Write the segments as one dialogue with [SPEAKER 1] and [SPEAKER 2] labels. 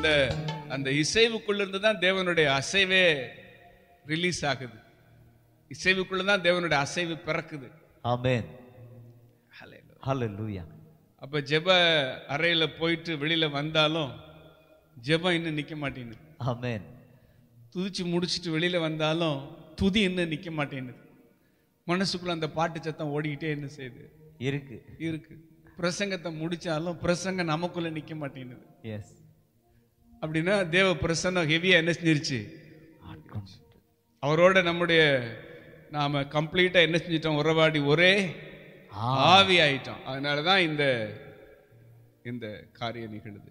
[SPEAKER 1] அந்த அந்த இசைவுக்குள்ள இருந்து தான் தேவனுடைய அசைவே ரிலீஸ் ஆகுது இசைவுக்குள்ள தான் தேவனுடைய அசைவு பிறக்குது
[SPEAKER 2] ஆமென்
[SPEAKER 1] Hallelujah.
[SPEAKER 2] ஹalleluya
[SPEAKER 1] அப்ப ஜெப அறையில போயிட்டு வெளியில வந்தாலும் ஜெபம் இன்னும் நிக்க மாட்டேங்குது
[SPEAKER 2] ஆமென்
[SPEAKER 1] துதிச்சு முடிச்சிட்டு வெளியில வந்தாலும் துதி இன்னும் நிக்க மாட்டேங்குது மனசுக்குள்ள அந்த பாட்டு சத்தம் ஓடிக்கிட்டே என்ன செய்யுது
[SPEAKER 2] இருக்கு
[SPEAKER 1] இருக்கு பிரசங்கத்தை முடிச்சாலும் பிரசங்கம் நமக்குள்ள நிக்க மாட்டேங்குது
[SPEAKER 2] எஸ்
[SPEAKER 1] அப்படின்னா தேவ பிரசன்னம் ஹெவியா என்ன செஞ்சிருச்சு அவரோட நம்முடைய நாம கம்ப்ளீட்டா என்ன செஞ்சிட்டோம் உறவாடி ஒரே ஆவி ஆயிட்டோம் அதனாலதான் இந்த இந்த காரியம் நிகழுது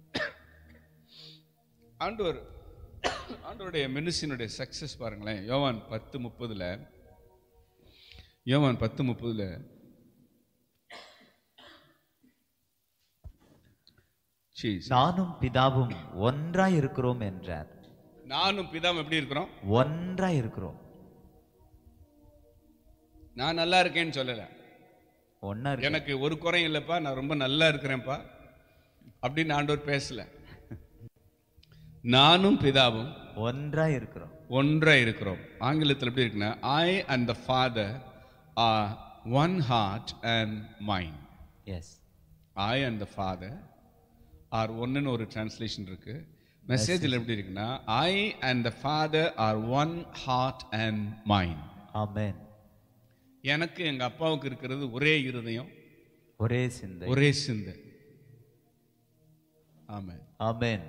[SPEAKER 1] ஆண்டவர் ஆண்டவருடைய மெனுசினுடைய சக்சஸ் பாருங்களேன் யோவான் பத்து முப்பதுல யோவான் பத்து முப்பதுல Jesus.
[SPEAKER 2] நானும் பிதாவும் ஒன்றாய் இருக்கிறோம் என்றார்
[SPEAKER 1] நானும் பிதாவும் எப்படி இருக்கிறோம்
[SPEAKER 2] ஒன்றாய் இருக்கிறோம்
[SPEAKER 1] நான் நல்லா இருக்கேன்னு சொல்லல
[SPEAKER 2] ஒன்னா இருக்கு
[SPEAKER 1] எனக்கு ஒரு குறையும் இல்லைப்பா நான் ரொம்ப நல்லா இருக்கிறேன்ப்பா அப்படின்னு ஆண்டவர் பேசல நானும் பிதாவும்
[SPEAKER 2] ஒன்றாய் இருக்கிறோம்
[SPEAKER 1] ஒன்றா இருக்கிறோம் ஆங்கிலத்தில் எப்படி இருக்குன்னா I and the father are one heart and mind
[SPEAKER 2] yes
[SPEAKER 1] I and the father are ஒன்னுன்னு ஒரு டிரான்ஸ்லேஷன் இருக்கு மெசேஜில் எப்படி இருக்குன்னா I and the father are one heart and mind
[SPEAKER 2] amen
[SPEAKER 1] எனக்கு எங்க அப்பாவுக்கு இருக்கிறது ஒரே இருதயம்
[SPEAKER 2] ஒரே சிந்தை
[SPEAKER 1] ஒரே சிந்தை ஆமா
[SPEAKER 2] ஆமென்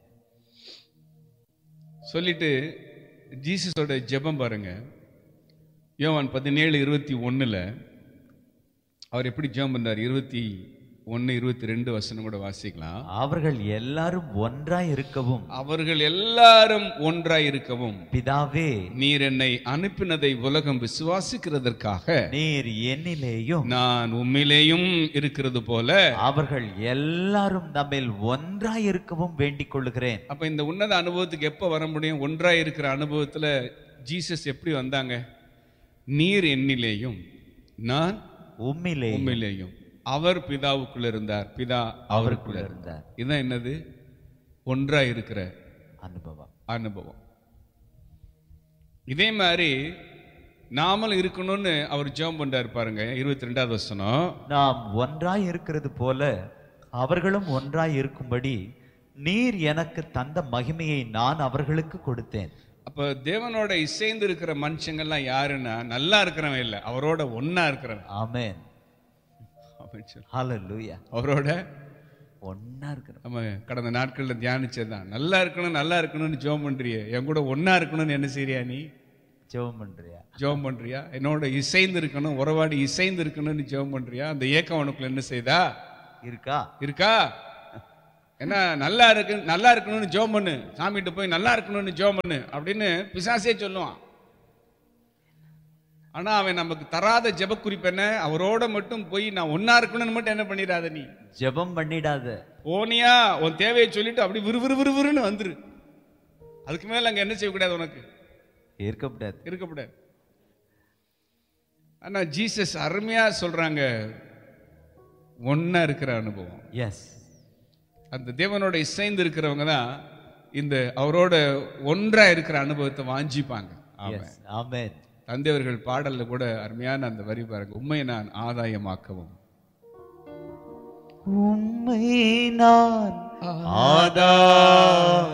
[SPEAKER 1] சொல்லிட்டு ஜீசஸோட ஜெபம் பாருங்க யோவான் பதினேழு இருபத்தி ஒண்ணுல அவர் எப்படி ஜெபம் பண்ணார் இருபத்தி ஒன்னு இருபத்தி ரெண்டு வசனம் கூட வாசிக்கலாம்
[SPEAKER 2] அவர்கள் எல்லாரும் ஒன்றாய் இருக்கவும்
[SPEAKER 1] அவர்கள் எல்லாரும் ஒன்றாய் இருக்கவும்
[SPEAKER 2] பிதாவே
[SPEAKER 1] நீர் என்னை அனுப்பினதை உலகம் விசுவாசிக்கிறதற்காக
[SPEAKER 2] நீர் என்னிலேயும்
[SPEAKER 1] நான் உம்மிலேயும் இருக்கிறது போல
[SPEAKER 2] அவர்கள் எல்லாரும் நம்மில் ஒன்றாய் இருக்கவும் வேண்டிக் கொள்ளுகிறேன்
[SPEAKER 1] அப்ப இந்த உன்னத அனுபவத்துக்கு எப்ப வர முடியும் ஒன்றாய் இருக்கிற அனுபவத்துல ஜீசஸ் எப்படி வந்தாங்க நீர் என்னிலேயும் நான்
[SPEAKER 2] உம்மிலே
[SPEAKER 1] உண்மையிலேயும் அவர் பிதாவுக்குள்ள இருந்தார் பிதா அவருக்குள்ள இருந்தார்
[SPEAKER 2] இருந்தார்
[SPEAKER 1] இதுதான் என்னது ஒன்றாய் இருக்கிற
[SPEAKER 2] அனுபவம்
[SPEAKER 1] அனுபவம் இதே மாதிரி நாமளும் இருக்கணும்னு அவர் ஜெபம் பண்றாரு பாருங்க இருபத்தி ரெண்டாவது வசனம்
[SPEAKER 2] நாம் ஒன்றாய் இருக்கிறது போல அவர்களும் ஒன்றாய் இருக்கும்படி நீர் எனக்கு தந்த மகிமையை நான் அவர்களுக்கு கொடுத்தேன்
[SPEAKER 1] அப்ப தேவனோட இசைந்து இருக்கிற மனுஷங்கள்லாம் யாருன்னா நல்லா இருக்கிறவன் இல்லை அவரோட ஒண்ணா இருக்கிறவன்
[SPEAKER 2] ஆமென்
[SPEAKER 1] அப்படின்னு சொல்லு.
[SPEAKER 2] ஹalleluya
[SPEAKER 1] அவரோட
[SPEAKER 2] ஒன்னா இருக்கிறோம்
[SPEAKER 1] நம்ம கடந்த நாட்கள்ல தியானிச்சதுதான் நல்லா இருக்கணும் நல்லா இருக்கணும்னு ஜெபம் பண்றியே என் கூட ஒண்ணா இருக்கணும்னு என்ன செய்றியா நீ
[SPEAKER 2] ஜெபம் பண்றியா
[SPEAKER 1] ஜெபம் பண்றியா என்னோட இசைந்து இருக்கணும் உறவாடி இசைந்து இருக்கணும்னு ஜெபம் பண்றியா அந்த ஏக்கம் உனக்குள்ள என்ன செய்தா
[SPEAKER 2] இருக்கா
[SPEAKER 1] இருக்கா என்ன நல்லா இருக்கு நல்லா இருக்கணும்னு ஜெபம் பண்ணு சாமிகிட்ட போய் நல்லா இருக்கணும்னு ஜெபம் பண்ணு அப்படின்னு பிசாசே சொல்லுவான் ஆனா அவன் நமக்கு தராத ஜெப குறிப்பு என்ன அவரோட மட்டும் போய் நான் ஒன்னா இருக்கணும்னு மட்டும் என்ன பண்ணிடாத நீ
[SPEAKER 2] ஜெபம் பண்ணிடாத
[SPEAKER 1] போனியா உன் தேவையை சொல்லிட்டு அப்படி விறுவிறு விறுவிறுன்னு வந்துரு அதுக்கு மேல அங்க என்ன செய்யக்கூடாது உனக்கு
[SPEAKER 2] இருக்க முடியாது
[SPEAKER 1] இருக்கக்கூடாது ஆனா ஜீசஸ் அருமையா சொல்றாங்க ஒன்னா இருக்கிற அனுபவம்
[SPEAKER 2] எஸ்
[SPEAKER 1] அந்த தேவனோட இசைந்து இருக்கிறவங்க தான் இந்த அவரோட ஒன்றா இருக்கிற அனுபவத்தை வாஞ்சிப்பாங்க ஆமா.
[SPEAKER 2] எஸ் ஆமென்
[SPEAKER 1] தந்தையவர்கள் பாடல்ல கூட அருமையான அந்த வரி பாருங்க உண்மை நான் ஆதாயமாக்கவும்
[SPEAKER 2] உம்மை நான்